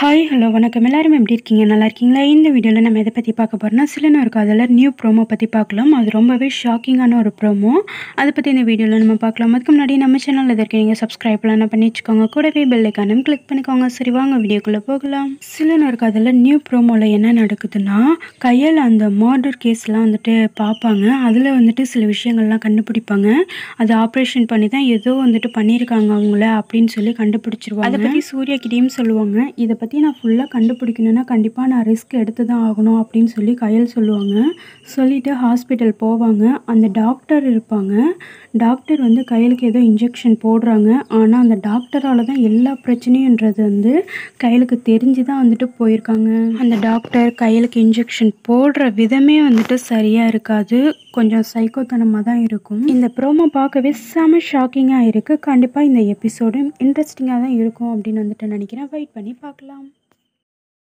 hi hello வணக்கம் எல்லாரும் எப்படி இருக்கீங்க நல்லா இருக்கீங்களா இந்த வீடியோவில் நம்ம எதை பற்றி பார்க்க போகிறோம்னா சிலன்னு இருக்கும் அதில் நியூ ப்ரோமோ பற்றி பார்க்கலாம் அது ரொம்பவே ஷாக்கிங்கான ஒரு ப்ரோமோ அதை பற்றி இந்த வீடியோவில் நம்ம பார்க்கலாம் அதுக்கு முன்னாடி நம்ம சேனலில் இருக்க நீங்கள் சப்ஸ்கிரைப்லாம் பண்ணி வச்சுக்கோங்க கூடவே பெல் ஐக்கானும் கிளிக் பண்ணிக்கோங்க சரி வாங்க வீடியோக்குள்ளே போகலாம் சிலன்னு இருக்கும் அதில் நியூ ப்ரோமோவில் என்ன நடக்குதுன்னா கையில் அந்த மர்டர் கேஸ்லாம் வந்துட்டு பார்ப்பாங்க அதில் வந்துட்டு சில விஷயங்கள்லாம் கண்டுபிடிப்பாங்க அது ஆப்ரேஷன் பண்ணி தான் ஏதோ வந்துட்டு பண்ணியிருக்காங்க அவங்கள அப்படின்னு சொல்லி கண்டுபிடிச்சிருவாங்க அதை பற்றி சூர்யா கிட்டேயும் சொல்லுவாங்க இதை பற்றி நான் ஃபுல்லாக கண்டுபிடிக்கணும்னா கண்டிப்பாக நான் ரிஸ்க் எடுத்து தான் ஆகணும் அப்படின்னு சொல்லி கையல் சொல்லுவாங்க சொல்லிவிட்டு ஹாஸ்பிட்டல் போவாங்க அந்த டாக்டர் இருப்பாங்க டாக்டர் வந்து கையலுக்கு ஏதோ இன்ஜெக்ஷன் போடுறாங்க ஆனால் அந்த டாக்டரால் தான் எல்லா பிரச்சனையுன்றது வந்து கையலுக்கு தெரிஞ்சு தான் வந்துட்டு போயிருக்காங்க அந்த டாக்டர் கையலுக்கு இன்ஜெக்ஷன் போடுற விதமே வந்துட்டு சரியாக இருக்காது கொஞ்சம் சைக்கோத்தனமாக தான் இருக்கும் இந்த ப்ரோமோ பார்க்கவே செம ஷாக்கிங்காக இருக்குது கண்டிப்பாக இந்த எபிசோடும் இன்ட்ரெஸ்டிங்காக தான் இருக்கும் அப்படின்னு வந்துட்டு நினைக்கிறேன் வெயிட் பண்ணி பார்க்கலாம்